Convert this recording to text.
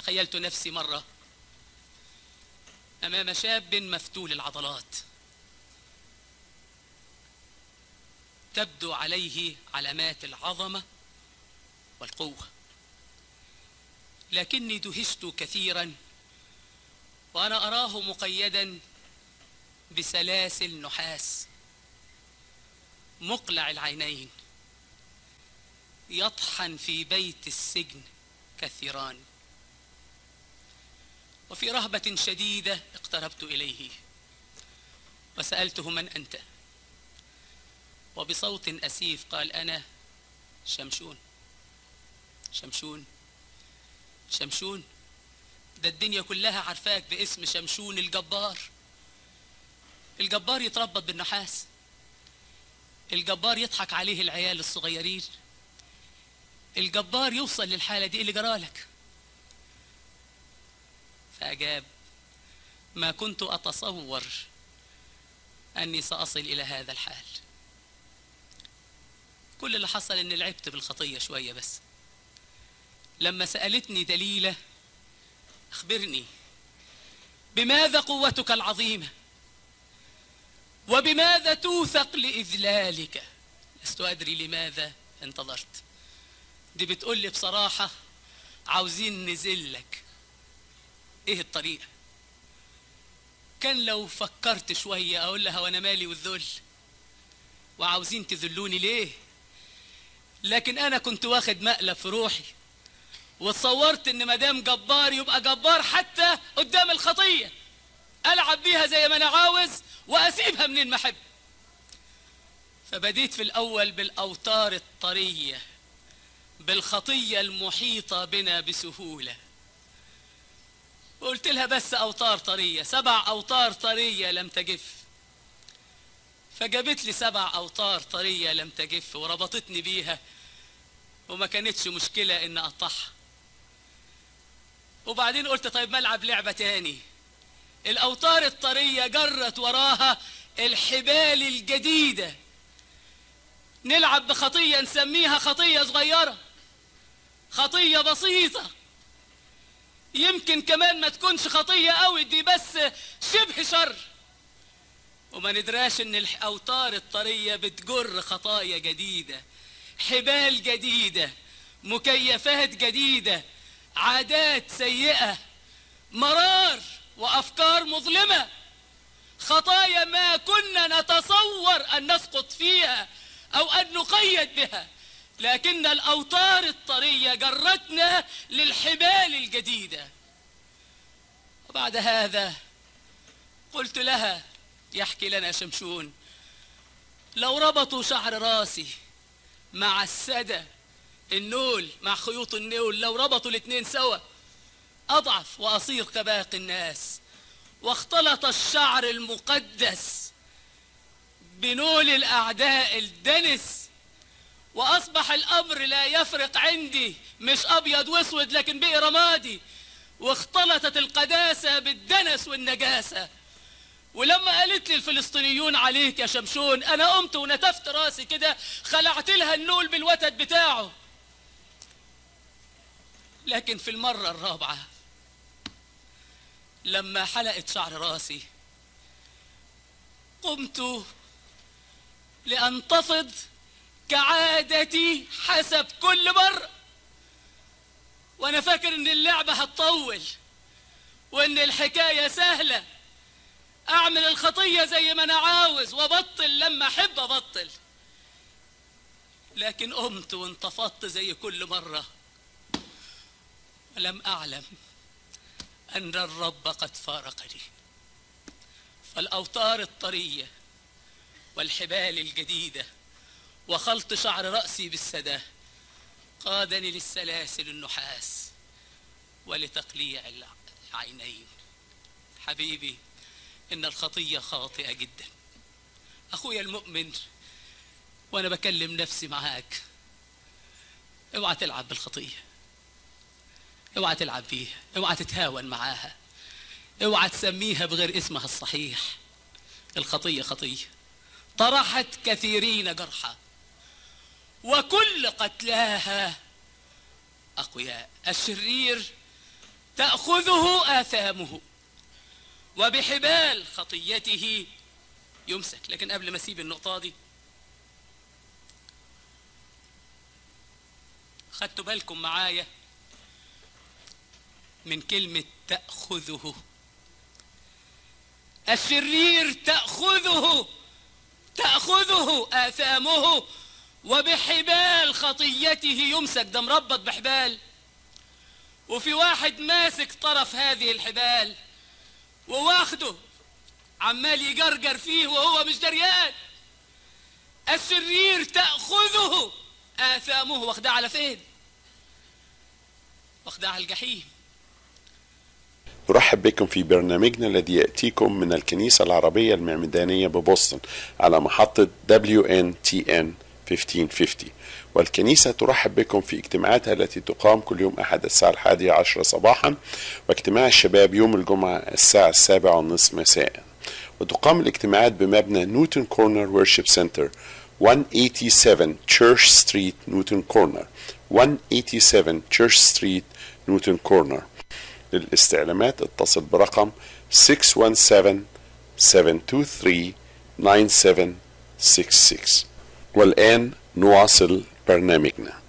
تخيلت نفسي مرة أمام شاب مفتول العضلات تبدو عليه علامات العظمة والقوة لكني دهشت كثيرا وأنا أراه مقيدا بسلاسل نحاس مقلع العينين يطحن في بيت السجن كالثيران وفي رهبة شديدة اقتربت إليه وسألته من أنت وبصوت أسيف قال أنا شمشون شمشون شمشون ده الدنيا كلها عارفاك باسم شمشون الجبار الجبار يتربط بالنحاس الجبار يضحك عليه العيال الصغيرين الجبار يوصل للحالة دي اللي جرالك فأجاب ما كنت أتصور أني سأصل إلى هذا الحال كل اللي حصل أني لعبت بالخطية شوية بس لما سألتني دليلة أخبرني بماذا قوتك العظيمة وبماذا توثق لإذلالك لست أدري لماذا انتظرت دي بتقول لي بصراحة عاوزين نزلك ايه الطريقة كان لو فكرت شوية اقول لها وانا مالي والذل وعاوزين تذلوني ليه لكن انا كنت واخد مقلب في روحي وتصورت ان مدام جبار يبقى جبار حتى قدام الخطية العب بيها زي ما انا عاوز واسيبها منين ما احب فبديت في الاول بالاوتار الطريه بالخطية المحيطة بنا بسهولة وقلت لها بس أوتار طرية سبع أوتار طرية لم تجف فجابت لي سبع أوتار طرية لم تجف وربطتني بيها وما كانتش مشكلة إن أقطعها وبعدين قلت طيب ما ألعب لعبة تاني الأوتار الطرية جرت وراها الحبال الجديدة نلعب بخطية نسميها خطية صغيرة خطية بسيطة يمكن كمان ما تكونش خطية قوي دي بس شبه شر وما ندراش ان الاوتار الطرية بتجر خطايا جديدة حبال جديدة مكيفات جديدة عادات سيئة مرار وافكار مظلمة خطايا ما كنا نتصور ان نسقط فيها او ان نقيد بها لكن الأوتار الطرية جرتنا للحبال الجديدة وبعد هذا قلت لها يحكي لنا شمشون لو ربطوا شعر راسي مع السدى النول مع خيوط النول لو ربطوا الاثنين سوا أضعف وأصير كباقي الناس واختلط الشعر المقدس بنول الأعداء الدنس واصبح الامر لا يفرق عندي مش ابيض واسود لكن بقي رمادي واختلطت القداسة بالدنس والنجاسة ولما قالت لي الفلسطينيون عليك يا شمشون انا قمت ونتفت راسي كده خلعت لها النول بالوتد بتاعه لكن في المرة الرابعة لما حلقت شعر راسي قمت لأنتفض كعادتي حسب كل مرة وانا فاكر ان اللعبة هتطول وان الحكاية سهلة اعمل الخطية زي ما انا عاوز وابطل لما احب ابطل لكن قمت وانتفضت زي كل مرة ولم اعلم ان الرب قد فارقني فالاوتار الطرية والحبال الجديده وخلط شعر رأسي بالسدى قادني للسلاسل النحاس ولتقليع العينين حبيبي إن الخطية خاطئة جدا أخويا المؤمن وأنا بكلم نفسي معاك اوعى تلعب بالخطية اوعى تلعب بيها اوعى تتهاون معاها اوعى تسميها بغير اسمها الصحيح الخطية خطية طرحت كثيرين جرحا وكل قتلاها أقوياء الشرير تأخذه آثامه وبحبال خطيته يمسك لكن قبل ما اسيب النقطة دي خدتوا بالكم معايا من كلمة تأخذه الشرير تأخذه تأخذه آثامه وبحبال خطيته يمسك ده مربط بحبال وفي واحد ماسك طرف هذه الحبال وواخده عمال يجرجر فيه وهو مش دريان الشرير تأخذه آثامه واخدها على فين واخدها على الجحيم نرحب بكم في برنامجنا الذي يأتيكم من الكنيسة العربية المعمدانية ببoston على محطة WNTN 1550 والكنيسة ترحب بكم في اجتماعاتها التي تقام كل يوم أحد الساعة الحادية عشرة صباحا واجتماع الشباب يوم الجمعة الساعة السابعة والنصف مساء وتقام الاجتماعات بمبنى نيوتن كورنر ورشيب سنتر 187 تشيرش ستريت نيوتن كورنر 187 تشيرش ستريت نيوتن كورنر للاستعلامات اتصل برقم 617 723 9766 والآن نواصل برنامجنا